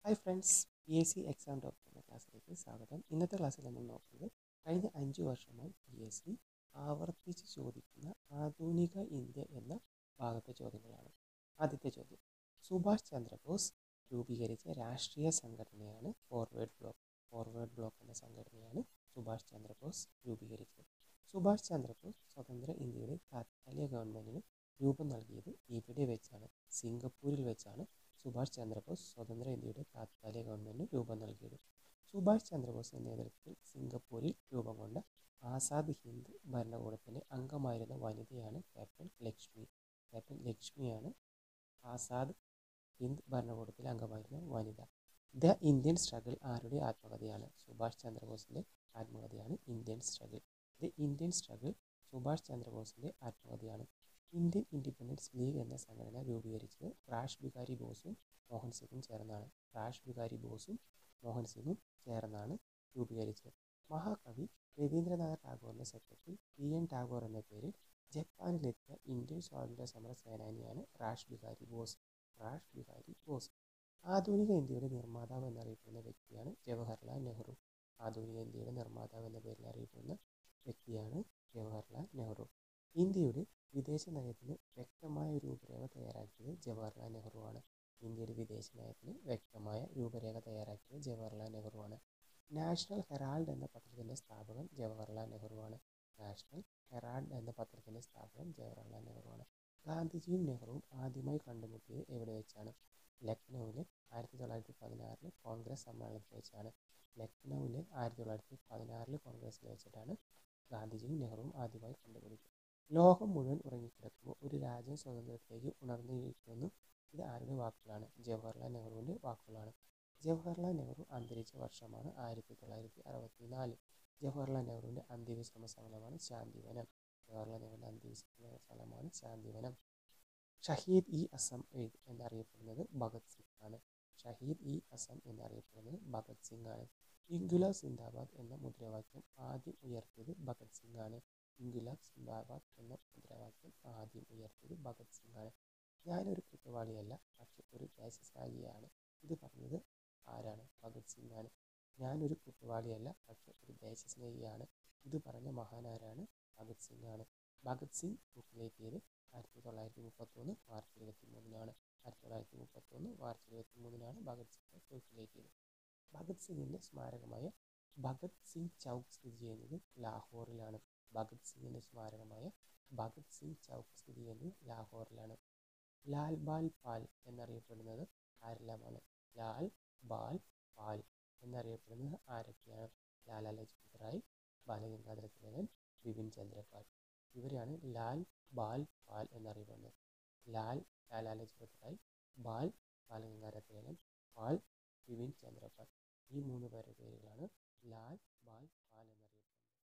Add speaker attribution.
Speaker 1: hi friends P S C exam doctor എന്ന ക്ലാസ്സിലേക്ക് സ്വാഗതം ഇന്നത്തെ ക്ലാസ്സിൽ നമ്മൾ നോക്കുന്നത് കഴിഞ്ഞ അഞ്ച് വർഷമായി പി എസ് സി ആവർത്തിച്ച് ചോദിക്കുന്ന ആധുനിക ഇന്ത്യ എന്ന ഭാഗത്തെ ചോദ്യങ്ങളാണ് ആദ്യത്തെ ചോദ്യം സുഭാഷ് ചന്ദ്രബോസ് രൂപീകരിച്ച രാഷ്ട്രീയ സംഘടനയാണ് ഫോർവേഡ് ബ്ലോക്ക് ഫോർവേഡ് ബ്ലോക്ക് എന്ന സംഘടനയാണ് സുഭാഷ് ചന്ദ്രബോസ് രൂപീകരിച്ചത് സുഭാഷ് ചന്ദ്രബോസ് സ്വതന്ത്ര ഇന്ത്യയുടെ താത്കാലിക ഗവൺമെൻറ്റിന് രൂപം നൽകിയത് ഇവിടെ വെച്ചാണ് സിംഗപ്പൂരിൽ വെച്ചാണ് സുഭാഷ് ചന്ദ്രബോസ് സ്വതന്ത്ര ഇന്ത്യയുടെ താത്കാലിക ഗവൺമെൻറ്റിന് രൂപം നൽകിയത് സുഭാഷ് ചന്ദ്രബോസിൻ്റെ നേതൃത്വത്തിൽ സിംഗപ്പൂരിൽ രൂപം കൊണ്ട ആസാദ് ഹിന്ദ് ഭരണകൂടത്തിൻ്റെ അംഗമായിരുന്ന വനിതയാണ് ക്യാപ്റ്റൻ ലക്ഷ്മി ക്യാപ്റ്റൻ ലക്ഷ്മിയാണ് ആസാദ് ഹിന്ദ് ഭരണകൂടത്തിലെ അംഗമായിരുന്ന വനിത ദ ഇന്ത്യൻ സ്ട്രഗിൾ ആരുടെ ആത്മകഥയാണ് സുഭാഷ് ചന്ദ്രബോസിൻ്റെ ആത്മകഥയാണ് Indian struggle the Indian struggle Subhash ചന്ദ്രബോസിൻ്റെ ആത്മകഥയാണ് ഇന്ത്യൻ ഇൻഡിപെൻഡൻസ് ലീഗ് എന്ന സംഘടന രൂപീകരിച്ചത് റാഷ് ബിഹാരി ബോസും മോഹൻ സിംഗും ചേർന്നാണ് റാഷ് ബിഹാരി ബോസും മോഹൻ സിംഗും ചേർന്നാണ് രൂപീകരിച്ചത് മഹാകവി രവീന്ദ്രനാഥ ടാഗോറിൻ്റെ സെക്രട്ടറി പി എൻ ടാഗോർ എന്ന പേരിൽ ജപ്പാനിലെത്തിയ ഇന്ത്യൻ സ്വാതന്ത്ര്യ സമര സേനാനിയാണ് റാഷ് ബിഹാരി ബോസ് റാഷ് ബിഹാരി ബോസ് ആധുനിക ഇന്ത്യയുടെ നിർമ്മാതാവ് എന്നറിയപ്പെടുന്ന വ്യക്തിയാണ് ജവഹർലാൽ നെഹ്റു ആധുനിക ഇന്ത്യയുടെ നിർമ്മാതാവ് എന്ന പേരിൽ അറിയപ്പെടുന്ന വ്യക്തിയാണ് ജവഹർലാൽ നെഹ്റു ഇന്ത്യയുടെ വിദേശ നയത്തിന് വ്യക്തമായ രൂപരേഖ തയ്യാറാക്കിയത് ജവഹർലാൽ നെഹ്റുവാണ് ഇന്ത്യയുടെ വിദേശ നയത്തിന് വ്യക്തമായ രൂപരേഖ തയ്യാറാക്കിയത് ജവഹർലാൽ നെഹ്റുവാണ് നാഷണൽ ഹെറാൾഡ് എന്ന പത്രത്തിൻ്റെ സ്ഥാപകൻ ജവഹർലാൽ നെഹ്റുവാണ് നാഷണൽ ഹെറാൾഡ് എന്ന പത്രത്തിൻ്റെ സ്ഥാപകൻ ജവഹർലാൽ നെഹ്റുവാണ് ഗാന്ധിജിയും നെഹ്റുവും ആദ്യമായി കണ്ടുമുട്ടിയത് എവിടെ വെച്ചാണ് ലക്നൌവിലെ ആയിരത്തി തൊള്ളായിരത്തി പതിനാറിലെ കോൺഗ്രസ് സമ്മേളനത്തിൽ വെച്ചാണ് ലക്നൌവിലെ ആയിരത്തി തൊള്ളായിരത്തി പതിനാറിലെ കോൺഗ്രസ്സിൽ വെച്ചിട്ടാണ് ഗാന്ധിജിയും നെഹ്റുവും ആദ്യമായി കണ്ടുപിടിച്ചത് ലോകം മുഴുവൻ ഉറങ്ങിക്കിടക്കുമ്പോൾ ഒരു രാജ്യം സ്വാതന്ത്ര്യത്തിലേക്ക് ഉണർന്നിരിക്കുന്നു ഇത് ആരുടെ വാക്കുകളാണ് ജവഹർലാൽ നെഹ്റുവിൻ്റെ വാക്കുകളാണ് ജവഹർലാൽ നെഹ്റു അന്തരിച്ച വർഷമാണ് ആയിരത്തി തൊള്ളായിരത്തി അറുപത്തി നാല് ജവഹർലാൽ നെഹ്റുവിൻ്റെ അന്ത്യവിശ്രമ സ്ഥലമാണ് ശാന്തിവനം ജവഹർലാൽ നെഹ്റുവിൻ്റെ അന്ത്യവിശ്രമ സ്ഥലമാണ് ശാന്തിവനം ഷഹീദ് ഇ അസം എഴുതി എന്നറിയപ്പെടുന്നത് ഭഗത് സിംഗ് ആണ് ഷഹീദ് ഇ അസം എന്നറിയപ്പെടുന്നത് ഭഗത് സിംഗ് ആണ് ഇൻഗുലാബ് സിന്ദാബാദ് എന്ന മുദ്രാവാക്യം ആദ്യം ഉയർത്തിയത് ഭഗത് സിംഗ് ആണ് ഇൻഗുലാബ് സിന്ദാബാദ് എന്ന മുദ്രാവാക്യം ആദ്യം ഉയർത്തിയത് ഭഗത് സിംഗ് ആണ് ഞാനൊരു കുറ്റവാളിയല്ല പക്ഷെ ഒരു ദേശസ്നേഹിയാണ് ഇത് പറഞ്ഞത് ആരാണ് ഭഗത് സിംഗ് ആണ് ഞാനൊരു കുറ്റവാളിയല്ല പക്ഷെ ഒരു ദേശസ്നേഹിയാണ് ഇത് പറഞ്ഞ മഹാനാരാണ് ഭഗത് സിംഗ് ആണ് ഭഗത് സിംഗ് തൂക്കിലേറ്റിയത് ആയിരത്തി തൊള്ളായിരത്തി മുപ്പത്തൊന്ന് മാർച്ച് ഇരുപത്തി മൂന്നിനാണ് ആയിരത്തി തൊള്ളായിരത്തി മുപ്പത്തൊന്ന് മാർച്ച് ഇരുപത്തി മൂന്നിനാണ് ഭഗത് സിംഗ് തൂക്കിലേറ്റിയത് ഭഗത് സിംഗിൻ്റെ സ്മാരകമായ ഭഗത് സിംഗ് ചൗക്ക് സ്ഥിതി ചെയ്യുന്നത് ലാഹോറിലാണ് ഭഗത് സിംഗിൻ്റെ സ്മാരകമായ ഭഗത് സിംഗ് ചൗക്ക് സ്ഥിതി ചെയ്യുന്നത് ലാഹോറിലാണ് ലാൽ ബാൽ പാൽ എന്നറിയപ്പെടുന്നത് ആരെല്ലാമാണ് ലാൽ ബാൽ പാൽ എന്നറിയപ്പെടുന്നത് ആരൊക്കെയാണ് ലാലാ ലജ്പത് റായ് ബാലഗംഗാധര തിലകൻ ബിപിൻ ചന്ദ്രപാൽ ഇവരെയാണ് ലാൽ ബാൽ പാൽ എന്നറിയപ്പെടുന്നത് ലാൽ ലാലാ ലജ്പത് റായ് ബാൽ ബാലഗംഗാധര തിലകൻ പാൽ